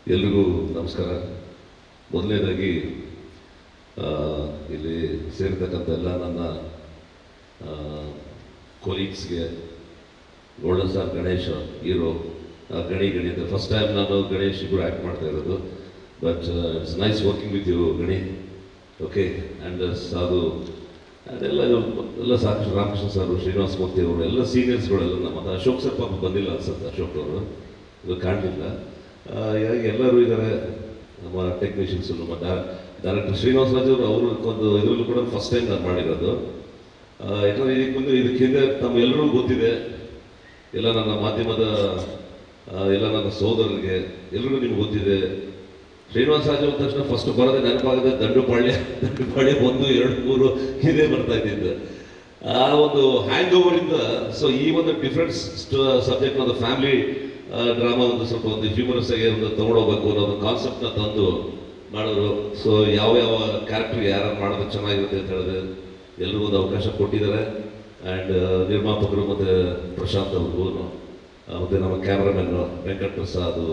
ಎಲ್ರಿಗೂ ನಮಸ್ಕಾರ ಮೊದಲನೇದಾಗಿ ಆ, ಇಲ್ಲಿ ಸೇರಿರ್ತಕ್ಕಂಥ ಎಲ್ಲ ನನ್ನ ಕೊಲೀಗ್ಸ್ಗೆ golden star Ganesh hero Gani Gani ಅಂತ ಫಸ್ಟ್ ಟೈಮ್ ನಾನು ಗಣೇಶ್ ಇಬ್ಬರು ಆ್ಯಕ್ಟ್ ಮಾಡ್ತಾ ಇರೋದು but it's nice working with you Gani okay and Sadhu and ಎಲ್ಲ ಎಲ್ಲ ಸಾಕಷ್ಟು ರಾಮಕೃಷ್ಣ ಸರ್ ಶ್ರೀನಿವಾಸ ಮೂರ್ತಿ ಅವರು ಎಲ್ಲ ಸೀನಿಯರ್ಸ್ಗಳೆಲ್ಲ ನಮ್ಮ ಮತ್ತು ಅಶೋಕ್ ಸರ್ ಪಾಪ ಬಂದಿಲ್ಲ ಅನ್ಸುತ್ತೆ ಅಶೋಕ್ ಅವರು ಇದು ಕಾಣಲಿಲ್ಲ ಹೀಗಾಗಿ ಎಲ್ಲರೂ ಇದ್ದಾರೆ ನಮ್ಮ ಟೆಕ್ನಿಷಿಯನ್ಸು ನಮ್ಮ ಡೈರೆಕ್ಟರ್ ಶ್ರೀನಿವಾಸ ರಾಜ್ ಅವರು ಅವರು ಒಂದು ಇದರಲ್ಲೂ ಕೂಡ ಫಸ್ಟ್ ಟೈಮ್ ನಾನು ಮಾಡಿರೋದು ಆ, ಯಾಕಂದ್ರೆ ಇದಕ್ಕೆ ಮುಂದೆ ಇದಕ್ಕೆ ಹಿಂದೆ ತಮ್ಮೆಲ್ಲರೂ ಗೊತ್ತಿದೆ ಎಲ್ಲ ನನ್ನ ಮಾಧ್ಯಮದ ಆ, ಎಲ್ಲ ನನ್ನ ಸೋದರರಿಗೆ ಎಲ್ರಿಗೂ ನಿಮ್ಗೆ ಗೊತ್ತಿದೆ ಶ್ರೀನಿವಾಸ ರಾಜ್ ಅಂದ ತಕ್ಷಣ ಫಸ್ಟ್ ಬರೋದೇ ನೆನಪಾಗದೆ ದಂಡುಪಾಳ್ಯ ದಂಡುಪಾಳ್ಯ ಒಂದು ಎರಡು ಮೂರು ಇದೇ ಬರ್ತಾ ಇದ್ದಿದ್ದು ಆ ಒಂದು ಹ್ಯಾಂಗ್ ಓವರ್ ಇಂದ ಸೊ ಈ ಒಂದು ಡಿಫ್ರೆಂಟ್ ಸಬ್ಜೆಕ್ಟ್ ಒಂದು ಫ್ಯಾಮಿಲಿ ಡ್ರಾಮಾ ಒಂದು ಸ್ವಲ್ಪ ಒಂದು ಹ್ಯೂಮರಸ್ ಆಗಿ ಒಂದು ತಗೊಂಡೋಗ್ಬೇಕು ಅನ್ನೋ ಒಂದು ಕಾನ್ಸೆಪ್ಟ್ನ ತಂದು ಮಾಡೋರು ಸೊ ಯಾವ ಯಾವ ಕ್ಯಾರೆಕ್ಟರ್ ಯಾರು ಮಾಡಿದ್ರೆ ಚೆನ್ನಾಗಿರುತ್ತೆ ಅಂತ ಹೇಳಿದ್ರೆ ಎಲ್ರಿಗೂ ಒಂದು ಅವಕಾಶ ಕೊಟ್ಟಿದ್ದಾರೆ ಆ್ಯಂಡ್ ನಿರ್ಮಾಪಕರು ಮತ್ತು ಪ್ರಶಾಂತ್ ಅವ್ರಿಗೂ ಮತ್ತು ನಮ್ಮ cameraman Venkat Prasad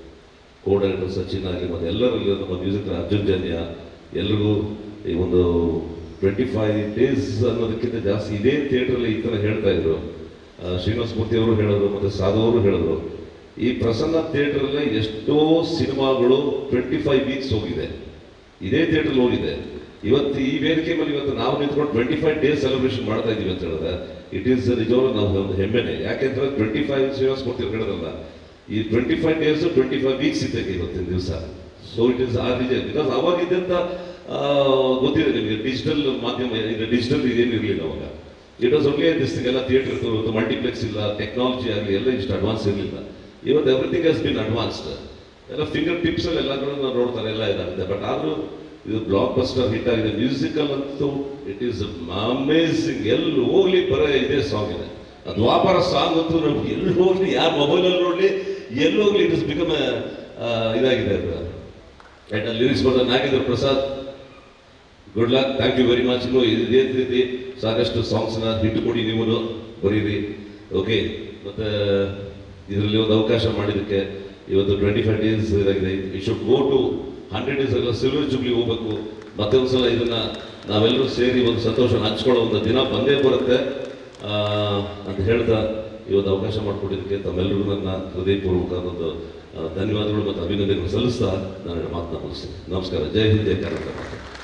co director Sachin ಆಗಲಿ ಮತ್ತು ಎಲ್ಲರಿಗೂ ನಮ್ಮ ಮ್ಯೂಸಿಕ್ ಅರ್ಜುನ್ ಜನ್ಯ ಎಲ್ರಿಗೂ ಈ ಒಂದು ಟ್ವೆಂಟಿ ಫೈವ್ ಡೇಸ್ ಅನ್ನೋದಕ್ಕಿಂತ ಜಾಸ್ತಿ ಇದೇ ಥಿಯೇಟ್ರಲ್ಲಿ ಈ ಥರ ಹೇಳ್ತಾ ಇದ್ರು ಆ, ಶ್ರೀನಿವಾಸ ಮೂರ್ತಿ ಅವರು ಹೇಳಿದ್ರು ಮತ್ತು ಸಾಧು ಅವರು ಹೇಳಿದ್ರು ಈ ಪ್ರಸನ್ನ ಥಿಯೇಟ್ರಲ್ಲೇ ಎಷ್ಟೋ ಸಿನಿಮಾಗಳು ಟ್ವೆಂಟಿ ಫೈವ್ ವೀಕ್ಸ್ ಹೋಗಿದೆ ಇದೇ ಥಿಯೇಟ್ರಲ್ಲಿ ಹೋಗಿದೆ ಇವತ್ತು ಈ ವೇದಿಕೆ ಮೇಲೆ ಇವತ್ತು ನಾವು ನಿಂತ್ಕೊಂಡು ಟ್ವೆಂಟಿ ಫೈವ್ ಡೇಸ್ ಸೆಲೆಬ್ರೇಷನ್ ಮಾಡ್ತಾ ಇದೀವಿ ಅಂತ ಹೇಳಿದ್ರೆ ಇಟ್ ಈಸ್ ನಿಜವಾಗ್ಲೂ ನಾವು ಒಂದು ಹೆಮ್ಮೆನೆ ಯಾಕೆಂದ್ರೆ ಟ್ವೆಂಟಿ ಫೈವ್ ಶ್ರೀನಿವಾಸ ಮೂರ್ತಿ ಅವ್ರು ಹೇಳಿದ್ರಲ್ಲ ಈ twenty five days twenty five weeks ಇದ್ದಕ್ಕೆ ಇವತ್ತಿನ ದಿವಸ so it is a reason because ಅವಾಗ ಇದ್ದಂತ ಆ, ಗೊತ್ತಿದೆ ನಿಮಗೆ ಡಿಜಿಟಲ್ ಮಾಧ್ಯಮ ಈಗ ಡಿಜಿಟಲ್ ಇದೇನಿರಲಿಲ್ಲ ಅವಾಗ ಇಟ್ ವಾಸ್ ಓನ್ಲಿ ದಿಸ್ ಎಲ್ಲ ಥಿಯೇಟರ್ ಇತ್ತು ಮಲ್ಟಿಪ್ಲೆಕ್ಸ್ ಇಲ್ಲ ಟೆಕ್ನಾಲಜಿ ಆಗಲಿ ಎಲ್ಲ ಇಷ್ಟು ಅಡ್ವಾನ್ಸ್ ಇರಲಿಲ್ಲ ಇವತ್ತು ಎವ್ರಿಥಿಂಗ್ ಹಸ್ ಬಿನ್ ಅಡ್ವಾನ್ಸ್ಡ್ ಎಲ್ಲ ಫಿಂಗರ್ ಟಿಪ್ಸ್ ಅಲ್ಲಿ ಎಲ್ಲರೂ ನೋಡ್ತಾರೆ ಎಲ್ಲ ಇದಾಗುತ್ತೆ ಬಟ್ ಆದ್ರೂ ಇದು ಬ್ಲಾಕ್ ಬಸ್ಟರ್ ಹಿಟ್ ಆಗಿದೆ ಮ್ಯೂಸಿಕಲ್ ಅಂತೂ ಇಟ್ ಈಸ್ ಅಮೇಸಿಂಗ್ ಎಲ್ಲಿ ಹೋಗ್ಲಿ ಬರೋ ಇದೇ ಸಾಂಗ್ ಇದೆ ಅದು ವ್ಯಾಪಾರ ಸಾಂಗ್ ಅಂತೂ ನಮ್ಗೆ ಎಲ್ಲಿ ಹೋಗ್ಲಿ ಯಾರ ಮೊಬೈಲಲ್ಲಿ ನೋಡ್ಲಿ ಎಲ್ಲಿ ಹೋಗ್ಲಿ ಇಟ್ ಇಸ್ ಬಿಕಮ್ ಇದಾಗಿದೆ ಅದು ಆ್ಯಂಡ್ ಲಿರಿಕ್ಸ್ ಬರೆದ Nagendra Prasad good luck thank you very much ಇನ್ನು ಇದೇ ರೀತಿ ಸಾಕಷ್ಟು ಸಾಂಗ್ಸ್ನ ಹಿಟ್ಟು ಕೊಡಿ ನೀವು ಬರೀರಿ ಓಕೆ ಮತ್ತೆ ಇದರಲ್ಲಿ ಒಂದು ಅವಕಾಶ ಮಾಡಿದ್ದಕ್ಕೆ ಇವತ್ತು ಟ್ವೆಂಟಿ ಫೈವ್ ಡೇಸ್ ಇದಾಗಿದೆ ಈ should go to hundred days ಎಲ್ಲ ಸಿಲ್ವರ್ ಜುಬ್ಲಿ ಹೋಗ್ಬೇಕು ಮತ್ತೆ ಒಂದ್ಸಲ ಇದನ್ನ ನಾವೆಲ್ಲರೂ ಸೇರಿ ಒಂದು ಸಂತೋಷ ಹಂಚ್ಕೊಳ್ಳೋ ಒಂದು ದಿನ ಬಂದೇ ಬರುತ್ತೆ ಆ, ಅಂತ ಹೇಳ್ತಾ ಇವತ್ತು ಅವಕಾಶ ಮಾಡಿಕೊಟ್ಟಿದ್ದಕ್ಕೆ ತಮ್ಮೆಲ್ಲರಿಗೂ ನನ್ನ ಹೃದಯಪೂರ್ವಕ ಒಂದು ಆ, ಧನ್ಯವಾದಗಳು ಮತ್ತು ಅಭಿನಂದನೆಗಳು ಸಲ್ಲಿಸ್ತಾ ನಾನು ಮಾತನ್ನ ಮುಗಿಸ್ತೀನಿ ನಮಸ್ಕಾರ ಜೈ ಹಿಂದ್ ಜೈ ಕರ್ನಾಟಕ